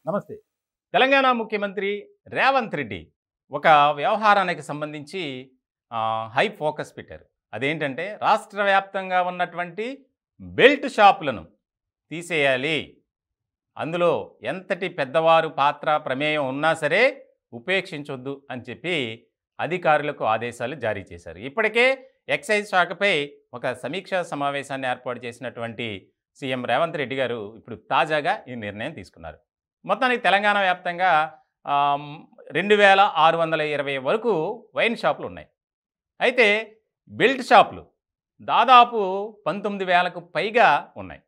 నమస్తే తెలంగాణ ముఖ్యమంత్రి రేవంత్ రెడ్డి ఒక వ్యవహారానికి సంబంధించి ఆ, హై ఫోకస్ పెట్టారు అదేంటంటే రాష్ట్ర వ్యాప్తంగా ఉన్నటువంటి బెల్ట్ షాపులను తీసేయాలి అందులో ఎంతటి పెద్దవారు పాత్ర ప్రమేయం ఉన్నా సరే ఉపేక్షించొద్దు అని చెప్పి అధికారులకు ఆదేశాలు జారీ చేశారు ఇప్పటికే ఎక్సైజ్ శాఖపై ఒక సమీక్షా సమావేశాన్ని ఏర్పాటు చేసినటువంటి సీఎం రేవంత్ రెడ్డి గారు ఇప్పుడు తాజాగా ఈ నిర్ణయం తీసుకున్నారు మొత్తానికి తెలంగాణ వ్యాప్తంగా ఆమ్, రెండు వేల ఆరు వందల ఇరవై వరకు వైన్ షాపులు ఉన్నాయి అయితే బెల్ట్ షాపులు దాదాపు పంతొమ్మిది వేలకు పైగా ఉన్నాయి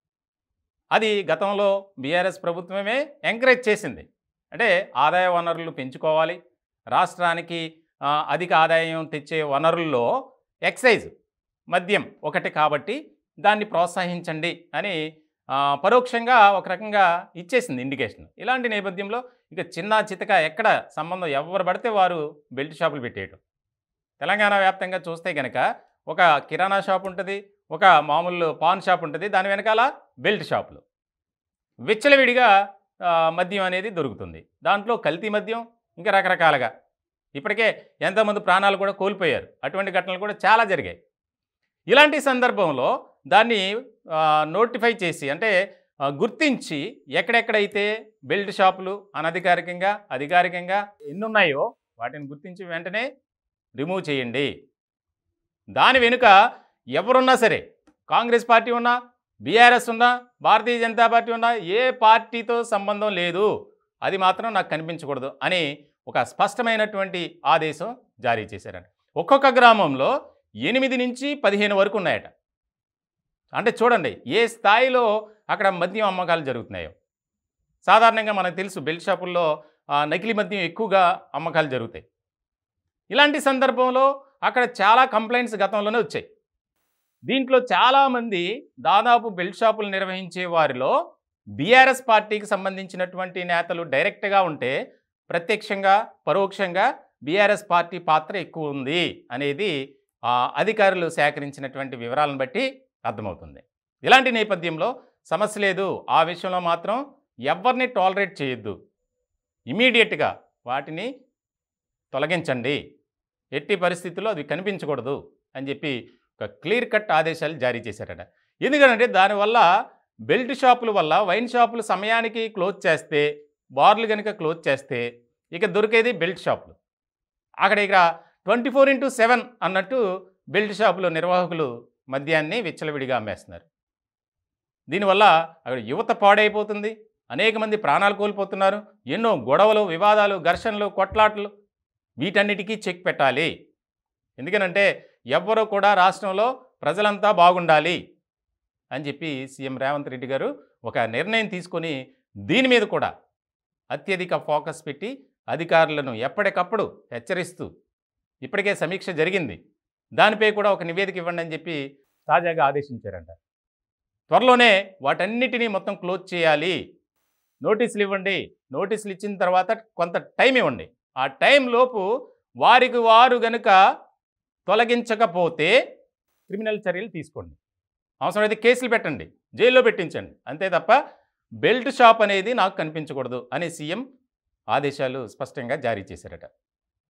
అది గతంలో బీఆర్ఎస్ ప్రభుత్వమే ఎంకరేజ్ చేసింది అంటే ఆదాయ వనరులు పెంచుకోవాలి రాష్ట్రానికి ఆ, అధిక ఆదాయం తెచ్చే వనరుల్లో ఎక్సైజ్ మద్యం ఒకటి కాబట్టి దాన్ని ప్రోత్సహించండి అని ఆ, పరోక్షంగా ఒక రకంగా ఇచ్చేసింది ఇండికేషన్ ఇలాంటి నేపథ్యంలో ఇక చిన్న చితక ఎక్కడ సంబంధం ఎవరు పడితే వారు బెల్ట్ షాపులు పెట్టేయటం తెలంగాణ వ్యాప్తంగా చూస్తే కనుక ఒక కిరాణా షాప్ ఉంటుంది ఒక మామూలు పాన్ షాప్ ఉంటుంది దాని వెనకాల బెల్ట్ షాపులు విచ్చలవిడిగా ఆ, మద్యం అనేది దొరుకుతుంది దాంట్లో కల్తీ మద్యం ఇంకా రకరకాలుగా ఇప్పటికే ఎంతోమంది ప్రాణాలు కూడా కోల్పోయారు అటువంటి ఘటనలు కూడా చాలా జరిగాయి ఇలాంటి సందర్భంలో దాన్ని ఆ, నోటిఫై చేసి అంటే ఆ, గుర్తించి ఎక్కడెక్కడైతే బెల్ట్ షాపులు అనధికారికంగా అధికారికంగా ఎన్ని ఉన్నాయో వాటిని గుర్తించి వెంటనే రిమూవ్ చేయండి దాని వెనుక ఎవరున్నా సరే కాంగ్రెస్ పార్టీ ఉన్నా బీఆర్ఎస్ ఉన్నా భారతీయ జనతా పార్టీ ఉన్నా ఏ పార్టీతో సంబంధం లేదు అది మాత్రం నాకు కనిపించకూడదు అని ఒక స్పష్టమైనటువంటి ఆదేశం జారీ చేశారంట ఒక్కొక్క గ్రామంలో ఎనిమిది నుంచి పదిహేను వరకు ఉన్నాయట అంటే చూడండి ఏ స్థాయిలో అక్కడ మద్యం అమ్మకాలు జరుగుతున్నాయో సాధారణంగా మనకు తెలుసు బెల్ట్ షాపుల్లో ఆ, నకిలీ మద్యం ఎక్కువగా అమ్మకాలు జరుగుతాయి ఇలాంటి సందర్భంలో అక్కడ చాలా కంప్లైంట్స్ గతంలోనే వచ్చాయి దీంట్లో చాలామంది దాదాపు బెల్ట్ షాపులు నిర్వహించే వారిలో బీఆర్ఎస్ పార్టీకి సంబంధించినటువంటి నేతలు డైరెక్ట్గా ఉంటే ప్రత్యక్షంగా పరోక్షంగా బీఆర్ఎస్ పార్టీ పాత్ర ఎక్కువ ఉంది అనేది ఆ, అధికారులు సేకరించినటువంటి వివరాలను బట్టి అర్థమవుతుంది ఇలాంటి నేపథ్యంలో సమస్య లేదు ఆ విషయంలో మాత్రం ఎవరిని టాలరేట్ చేయొద్దు ఇమీడియట్గా వాటిని తొలగించండి ఎట్టి పరిస్థితుల్లో అది కనిపించకూడదు అని చెప్పి ఒక క్లియర్ కట్ ఆదేశాలు జారీ చేశారట ఎందుకంటే దానివల్ల బెల్ట్ షాపుల వల్ల వైన్ షాపులు సమయానికి క్లోజ్ చేస్తే బార్లు కనుక క్లోజ్ చేస్తే ఇక దొరికేది బెల్ట్ షాపులు అక్కడ ఇక ట్వంటీ ఫోర్ ఇంటూ సెవెన్ అన్నట్టు బెల్ట్ షాపులు నిర్వాహకులు మద్యాన్ని విచ్చలవిడిగా అమ్మేస్తున్నారు దీనివల్ల అక్కడ యువత పాడైపోతుంది అనేక మంది ప్రాణాలు కోల్పోతున్నారు ఎన్నో గొడవలు వివాదాలు ఘర్షణలు కొట్లాటలు వీటన్నిటికీ చెక్ పెట్టాలి ఎందుకనంటే ఎవ్వరూ కూడా రాష్ట్రంలో ప్రజలంతా బాగుండాలి అని చెప్పి సీఎం రేవంత్ రెడ్డి గారు ఒక నిర్ణయం తీసుకొని దీని మీద కూడా అత్యధిక ఫోకస్ పెట్టి అధికారులను ఎప్పటికప్పుడు హెచ్చరిస్తూ ఇప్పటికే సమీక్ష జరిగింది దానిపై కూడా ఒక నివేదిక ఇవ్వండి అని చెప్పి తాజాగా ఆదేశించారంట త్వరలోనే వాటన్నిటినీ మొత్తం క్లోజ్ చేయాలి నోటీసులు ఇవ్వండి నోటీసులు ఇచ్చిన తర్వాత కొంత టైం ఇవ్వండి ఆ టైం లోపు వారికి వారు గనుక తొలగించకపోతే క్రిమినల్ చర్యలు తీసుకోండి అవసరమైతే కేసులు పెట్టండి జైల్లో పెట్టించండి అంతే తప్ప బెల్ట్ షాప్ అనేది నాకు కనిపించకూడదు అని సీఎం ఆదేశాలు స్పష్టంగా జారీ చేశారట